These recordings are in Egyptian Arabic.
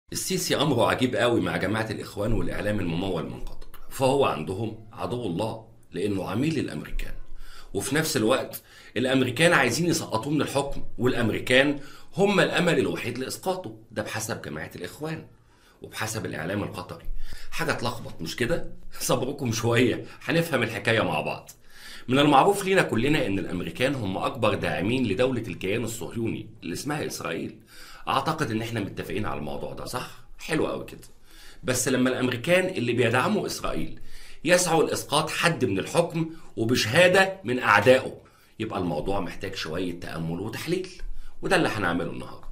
السيسي امره عجيب قوي مع جماعه الاخوان والاعلام الممول من قطر فهو عندهم عدو الله لانه عميل للامريكان وفي نفس الوقت الامريكان عايزين يسقطوه من الحكم والامريكان هم الامل الوحيد لاسقاطه ده بحسب جماعه الاخوان وبحسب الاعلام القطري حاجه تلخبط مش كده صبركم شويه هنفهم الحكايه مع بعض من المعروف لينا كلنا ان الامريكان هم اكبر داعمين لدوله الكيان الصهيوني اللي اسمها اسرائيل اعتقد ان احنا متفقين على الموضوع ده صح حلو قوي كده بس لما الامريكان اللي بيدعموا اسرائيل يسعوا لاسقاط حد من الحكم وبشهاده من اعدائه يبقى الموضوع محتاج شويه تامل وتحليل وده اللي هنعمله النهارده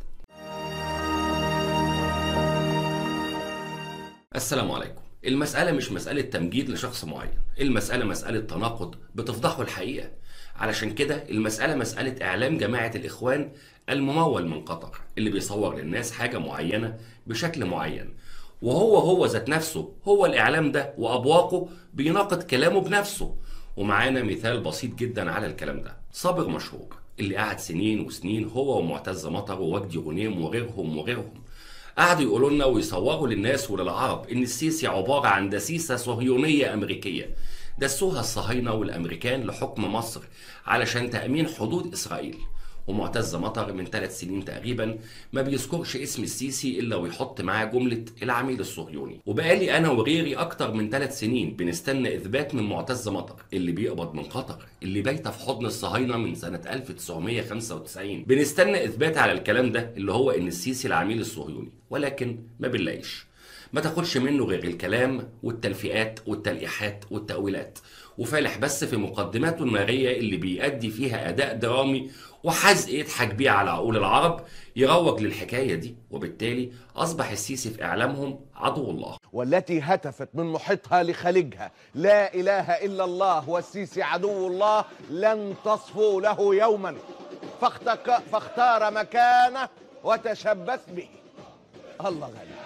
السلام عليكم المسألة مش مسألة تمجيد لشخص معين المسألة مسألة تناقض بتفضحه الحقيقة علشان كده المسألة مسألة إعلام جماعة الإخوان الممول من قطر اللي بيصور للناس حاجة معينة بشكل معين وهو هو ذات نفسه هو الإعلام ده وأبواقه بيناقض كلامه بنفسه ومعانا مثال بسيط جدا على الكلام ده صابر مشهور اللي قعد سنين وسنين هو ومعتز مطر ووجدي غنيم وغيرهم وغيرهم قعدوا يقولوا لنا ويصوروا للناس وللعرب ان السيسي عباره عن دسيسه صهيونيه امريكيه دسوها الصهاينه والامريكان لحكم مصر علشان تامين حدود اسرائيل ومعتز مطر من ثلاث سنين تقريبا ما بيذكرش اسم السيسي الا ويحط معاه جمله العميل الصهيوني وبقالي انا وغيري اكتر من ثلاث سنين بنستنى اثبات من معتز مطر اللي بيقبض من قطر اللي بايته في حضن الصهاينه من سنه 1995 بنستنى اثبات على الكلام ده اللي هو ان السيسي العميل الصهيوني ولكن ما بنلاقيش ما تاخدش منه غير الكلام والتلفيقات والتلقيحات والتأويلات وفالح بس في مقدماته النارية اللي بيأدي فيها أداء درامي وحزق يضحك بيه على عقول العرب يروج للحكاية دي وبالتالي أصبح السيسي في إعلامهم عدو الله والتي هتفت من محيطها لخليجها لا إله إلا الله والسيسي عدو الله لن تصفوا له يوما فاختك فاختار مكانه وتشبث به الله غني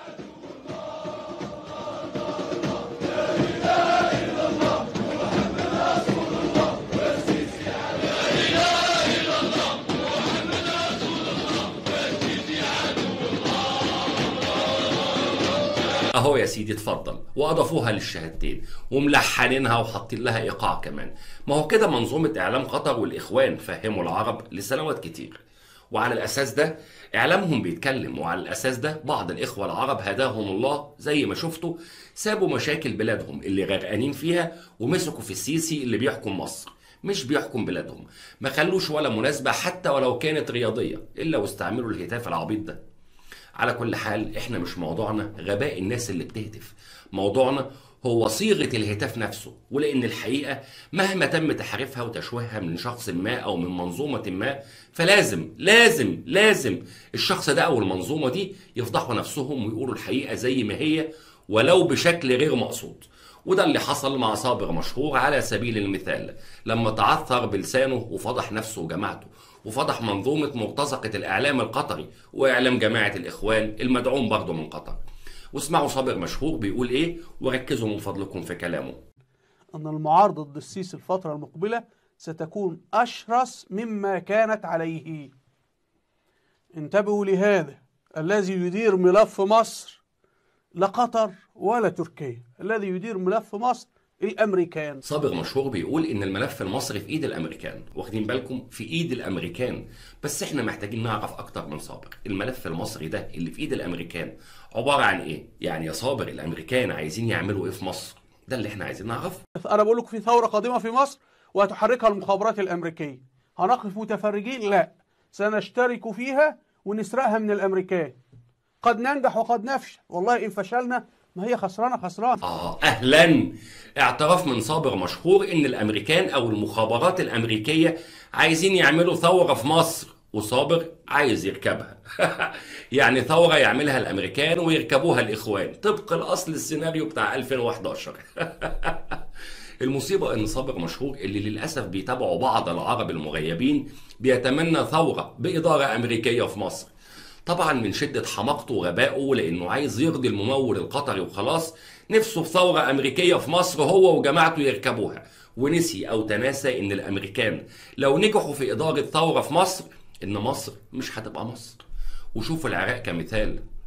اهو يا سيدي اتفضل واضافوها للشهادتين وملحنينها وحاطين لها ايقاع كمان ما هو كده منظومه اعلام قطر والاخوان فهموا العرب لسنوات كتير وعلى الاساس ده اعلامهم بيتكلم وعلى الاساس ده بعض الاخوه العرب هداهم الله زي ما شفتوا سابوا مشاكل بلادهم اللي غرقانين فيها ومسكوا في السيسي اللي بيحكم مصر مش بيحكم بلادهم ما خلوش ولا مناسبه حتى ولو كانت رياضيه الا واستعملوا الهتاف العبيط ده على كل حال احنا مش موضوعنا غباء الناس اللي بتهتف موضوعنا هو صيغة الهتاف نفسه ولأن الحقيقة مهما تم تحريفها وتشويهها من شخص ما أو من منظومة ما فلازم لازم لازم الشخص ده أو المنظومة دي يفضحوا نفسهم ويقولوا الحقيقة زي ما هي ولو بشكل غير مقصود وده اللي حصل مع صابر مشهور على سبيل المثال لما تعثر بلسانه وفضح نفسه وجماعته وفضح منظومة مرتزقة الإعلام القطري وإعلام جماعة الإخوان المدعوم برضه من قطر واسمعوا صابر مشهور بيقول إيه وركزوا من فضلكم في كلامه أن المعارضة ضد السيسي الفترة المقبلة ستكون أشرس مما كانت عليه انتبهوا لهذا الذي يدير ملف مصر لا قطر ولا تركيا الذي يدير ملف مصر الامريكان صابر مشهور بيقول ان الملف المصري في ايد الامريكان واخدين بالكم في ايد الامريكان بس احنا محتاجين نعرف اكتر من صابر الملف المصري ده اللي في ايد الامريكان عباره عن ايه يعني يا صابر الامريكان عايزين يعملوا ايه في مصر ده اللي احنا عايزين نعرفه انا بقول لكم في ثوره قادمه في مصر وهتحركها المخابرات الامريكيه هنقف متفرجين لا سنشترك فيها ونسرقها من الامريكان قد ننجح وقد نفشل والله ان فشلنا ما هي خسرانه خسرانه اه اهلا اعتراف من صابر مشهور ان الامريكان او المخابرات الامريكيه عايزين يعملوا ثوره في مصر وصابر عايز يركبها يعني ثوره يعملها الامريكان ويركبوها الاخوان طبق الاصل السيناريو بتاع 2011 المصيبة إن صابر مشهور اللي للأسف بيتابعوا بعض العرب المغيبين بيتمنى ثورة بإدارة أمريكية في مصر طبعا من شدة حماقته وغبائه لأنه عايز يرضي الممول القطري وخلاص نفسه في ثورة أمريكية في مصر هو وجماعته يركبوها ونسي أو تناسى إن الأمريكان لو نجحوا في إدارة ثورة في مصر إن مصر مش هتبقى مصر وشوفوا العراق كمثال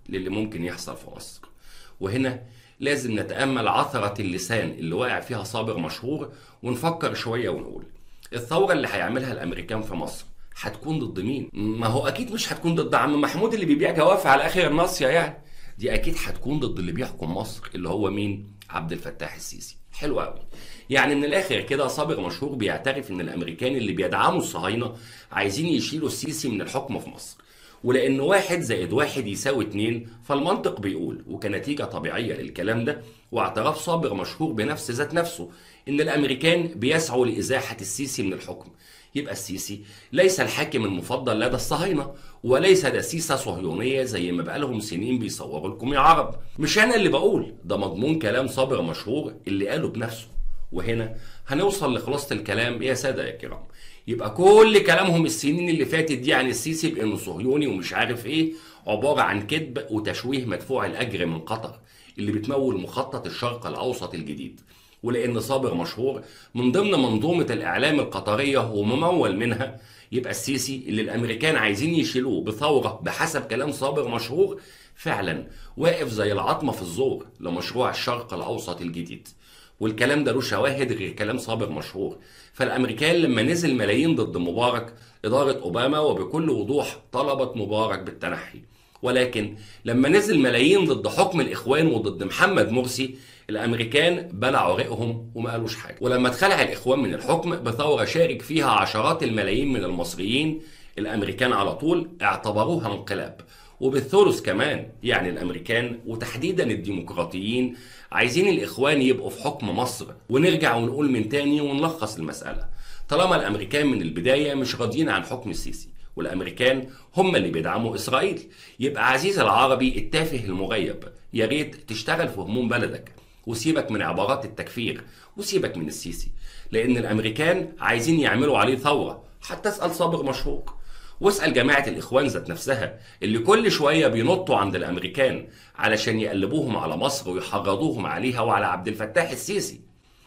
للي ممكن يحصل في مصر وهنا لازم نتأمل عثرة اللسان اللي واقع فيها صابر مشهور ونفكر شوية ونقول الثورة اللي هيعملها الأمريكان في مصر هتكون ضد مين؟ ما هو أكيد مش هتكون ضد عم محمود اللي بيبيع جوافة على آخر الناصية يعني دي أكيد هتكون ضد اللي بيحكم مصر اللي هو مين؟ عبد الفتاح السيسي حلو قوي يعني من الاخر كده صابر مشهور بيعترف ان الامريكان اللي بيدعموا الصهاينه عايزين يشيلوا السيسي من الحكم في مصر ولان واحد زائد واحد يساوي اتنين فالمنطق بيقول وكنتيجه طبيعيه للكلام ده واعتراف صابر مشهور بنفس ذات نفسه ان الامريكان بيسعوا لازاحه السيسي من الحكم يبقى السيسي ليس الحاكم المفضل لدى الصهاينه وليس دسيسه صهيونيه زي ما بقالهم سنين بيصوروا لكم يا عرب مش انا اللي بقول ده مضمون كلام صابر مشهور اللي قاله بنفسه وهنا هنوصل لخلاصة الكلام يا سادة يا كرام يبقى كل كلامهم السنين اللي فاتت دي عن السيسي بانه صهيوني ومش عارف ايه عبارة عن كذب وتشويه مدفوع الاجر من قطر اللي بتمول مخطط الشرق الاوسط الجديد ولان صابر مشهور من ضمن منظومة الاعلام القطرية وممول منها يبقى السيسي اللي الامريكان عايزين يشيلوه بثورة بحسب كلام صابر مشهور فعلا واقف زي العظمة في الزور لمشروع الشرق الاوسط الجديد والكلام ده له شواهد غير كلام صابر مشهور فالامريكان لما نزل ملايين ضد مبارك اداره اوباما وبكل وضوح طلبت مبارك بالتنحي ولكن لما نزل ملايين ضد حكم الاخوان وضد محمد مرسي الامريكان بلعوا رقهم وما قالوش حاجه ولما اتخلع الاخوان من الحكم بثوره شارك فيها عشرات الملايين من المصريين الامريكان على طول اعتبروها انقلاب وبالثلث كمان يعني الامريكان وتحديدا الديمقراطيين عايزين الاخوان يبقوا في حكم مصر ونرجع ونقول من تاني ونلخص المساله طالما الامريكان من البدايه مش راضيين عن حكم السيسي والامريكان هم اللي بيدعموا اسرائيل يبقى عزيز العربي التافه المغيب يا ريت تشتغل في هموم بلدك وسيبك من عبارات التكفير وسيبك من السيسي لان الامريكان عايزين يعملوا عليه ثوره حتى اسال صابر مشهور واسأل جماعة الإخوان ذات نفسها اللي كل شوية بينطوا عند الأمريكان علشان يقلبوهم على مصر ويحرضوهم عليها وعلى عبد الفتاح السيسي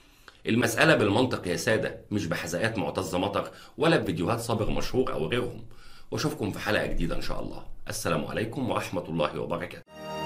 المسألة بالمنطق يا سادة مش بحزقات معتز مطر ولا بفيديوهات صابر مشهور أو غيرهم واشوفكم في حلقة جديدة إن شاء الله السلام عليكم ورحمة الله وبركاته